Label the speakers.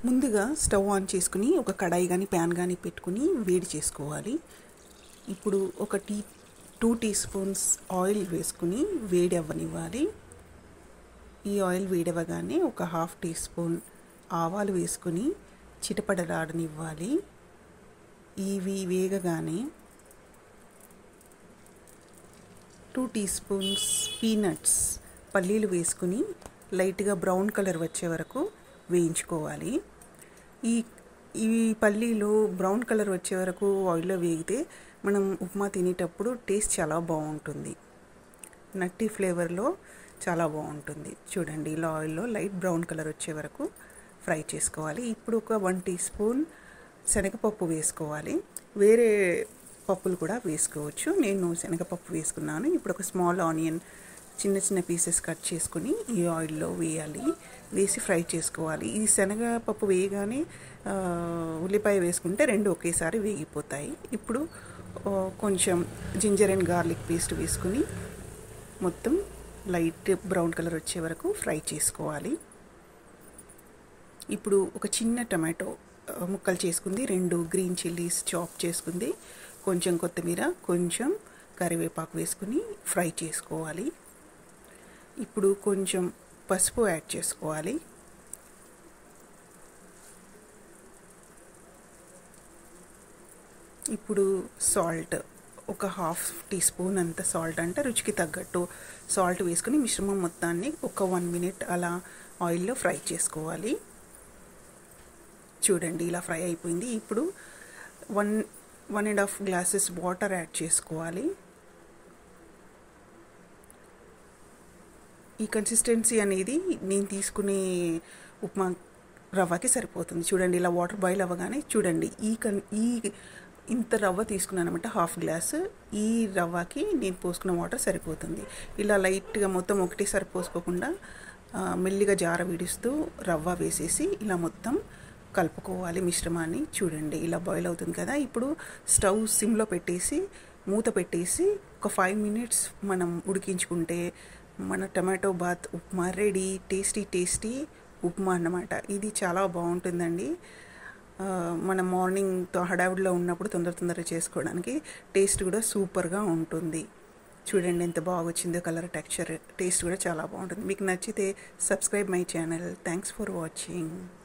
Speaker 1: ముందుగా stove on చేసుకుని ఒక కడాయి కానీ ప్యాన్ కానీ పెట్టుకుని వేడి చేసుకోవాలి ఇప్పుడు ఒక tea two teaspoons oil వేసుకుని వేడి అవ్వనివ్వాలి ఈ ఆయిల్ వేడవగానే ఒక హాఫ్ టీ స్పూన్ ఆవాలు వేసుకుని చిటపడలాడనివ్వాలి ఇవి వేగగానే టూ టీ స్పూన్స్ పీనట్స్ పల్లీలు వేసుకుని లైట్గా బ్రౌన్ కలర్ వచ్చే వరకు వేయించుకోవాలి ఈ ఈ పల్లీలు బ్రౌన్ కలర్ వచ్చే వరకు ఆయిల్లో వేగితే మనం ఉప్మా తినేటప్పుడు టేస్ట్ చాలా బాగుంటుంది నట్టి ఫ్లేవర్లో చాలా బాగుంటుంది చూడండి ఇలా ఆయిల్లో లైట్ బ్రౌన్ కలర్ వచ్చే వరకు ఫ్రై చేసుకోవాలి ఇప్పుడు ఒక వన్ టీ స్పూన్ శనగపప్పు వేసుకోవాలి వేరే పప్పులు కూడా వేసుకోవచ్చు నేను శనగపప్పు వేసుకున్నాను ఇప్పుడు ఒక స్మాల్ ఆనియన్ చిన్న చిన్న పీసెస్ కట్ చేసుకుని ఈ ఆయిల్లో వేయాలి వేసి ఫ్రై చేసుకోవాలి ఈ శనగపప్పు వేయగానే ఉల్లిపాయ వేసుకుంటే రెండు ఒకేసారి వేగిపోతాయి ఇప్పుడు కొంచెం జింజర్ అండ్ గార్లిక్ పేస్ట్ వేసుకుని మొత్తం లైట్ బ్రౌన్ కలర్ వచ్చే వరకు ఫ్రై చేసుకోవాలి ఇప్పుడు ఒక చిన్న టమాటో ముక్కలు చేసుకుంది రెండు గ్రీన్ చిల్లీస్ చాప్ చేసుకుంది కొంచెం కొత్తిమీర కొంచెం కరివేపాకు వేసుకుని ఫ్రై చేసుకోవాలి ఇప్పుడు కొంచెం పసుపు యాడ్ చేసుకోవాలి ఇప్పుడు సాల్ట్ ఒక హాఫ్ టీ స్పూన్ అంత సాల్ట్ అంటే రుచికి తగ్గట్టు సాల్ట్ వేసుకుని మిశ్రమం మొత్తాన్ని ఒక వన్ మినిట్ అలా ఆయిల్లో ఫ్రై చేసుకోవాలి చూడండి ఇలా ఫ్రై అయిపోయింది ఇప్పుడు one one and half glasses water add చేసుకోవాలి ఈ కన్సిస్టెన్సీ అనేది నేను తీసుకునే ఉప్మా రవ్వకి సరిపోతుంది చూడండి ఇలా వాటర్ బాయిల్ అవ్వగానే చూడండి ఈ కన్ ఈ ఇంత రవ్వ తీసుకున్నాను అనమాట హాఫ్ గ్లాస్ ఈ రవ్వకి నేను పోసుకున్న వాటర్ సరిపోతుంది ఇలా లైట్గా మొత్తం ఒకటేసారి పోసుకోకుండా మెల్లిగా జార విడుస్తూ రవ్వ వేసేసి ఇలా మొత్తం కలుపుకోవాలి మిశ్రమాన్ని చూడండి ఇలా బాయిల్ అవుతుంది కదా ఇప్పుడు స్టవ్ సిమ్లో పెట్టేసి మూత పెట్టేసి ఒక ఫైవ్ మినిట్స్ మనం ఉడికించుకుంటే మన tomato bath upma ready tasty tasty upma అన్నమాట ఇది చాలా బాగుంటుందండి మన మార్నింగ్ హడావిడిలో ఉన్నప్పుడు తొందర తొందరగా చేసుకోవడానికి టేస్ట్ కూడా సూపర్గా ఉంటుంది చూడండి ఎంత బాగా వచ్చిందో కలర్ టెక్స్చర్ టేస్ట్ కూడా చాలా బాగుంటుంది మీకు నచ్చితే subscribe my channel thanks for watching